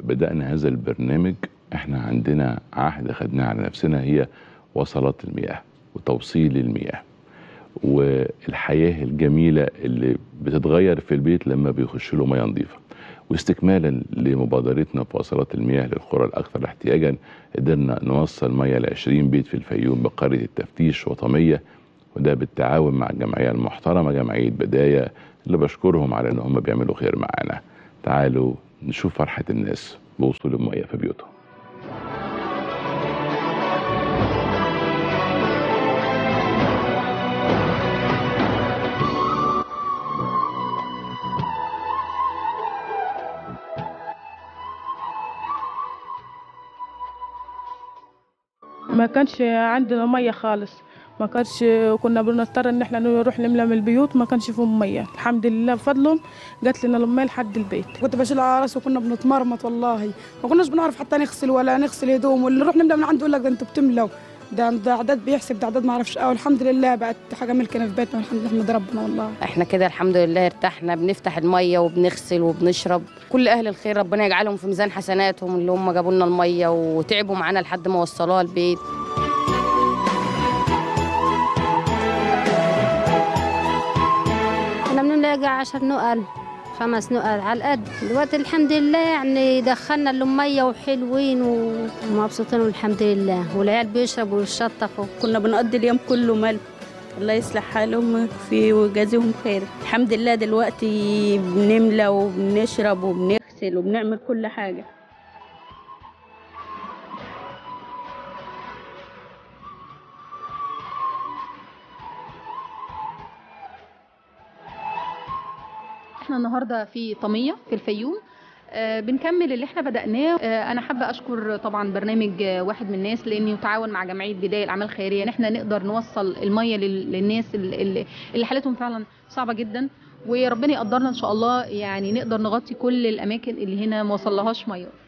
بدانا هذا البرنامج احنا عندنا عهد خدناه على نفسنا هي وصلات المياه وتوصيل المياه والحياه الجميله اللي بتتغير في البيت لما بيخش له ميه نظيفه واستكمالا لمبادرتنا في وصلات المياه للقرى الاكثر احتياجا قدرنا نوصل ميه ل 20 بيت في الفيوم بقريه التفتيش وطميه وده بالتعاون مع الجمعيه المحترمه جمعيه بدايه اللي بشكرهم على ان هم بيعملوا خير معانا تعالوا نشوف فرحه الناس بوصول الميه في بيوتهم ما كانش عندنا ميه خالص ما كانش كنا بنضطر ان احنا نروح نملى من البيوت ما كانش فيهم ميه الحمد لله بفضلهم جات لنا الميه لحد البيت كنت بشيل على راسي وكنا بنتمرمط والله ما كناش بنعرف حتى نغسل ولا نغسل هدوم واللي نروح نملى من عنده يقول لك ده انتوا بتملوا ده ده عدد بيحسب ده عدد ما اعرفش اه والحمد لله بقت حاجه ملكنا في بيتنا والحمد لله نحمد ربنا والله احنا كده الحمد لله ارتحنا بنفتح الميه وبنغسل وبنشرب كل اهل الخير ربنا يجعلهم في ميزان حسناتهم اللي هم جابوا لنا الميه وتعبوا معانا لحد ما وصلوها البيت كنا بنلاقي عشر نقل خمس نقل على القد دلوقتي الحمد لله يعني دخلنا المية وحلوين ومبسوطين والحمد لله والعيال بيشربوا ويشطفوا كنا بنقضي اليوم كله ملك الله يصلح حالهم في ويجازيهم خير الحمد لله دلوقتي بنملى وبنشرب وبنغسل وبنعمل كل حاجة احنا النهارده في طميه في الفيوم آه، بنكمل اللي احنا بدأناه آه، انا حابه اشكر طبعا برنامج آه، واحد من الناس لانه يتعاون مع جمعيه بدايه الاعمال الخيريه ان احنا نقدر نوصل الميه لل- للناس اللي- اللي اللي حالتهم فعلا صعبه جدا وربنا يقدرنا ان شاء الله يعني نقدر نغطي كل الاماكن اللي هنا ما وصلهاش ميه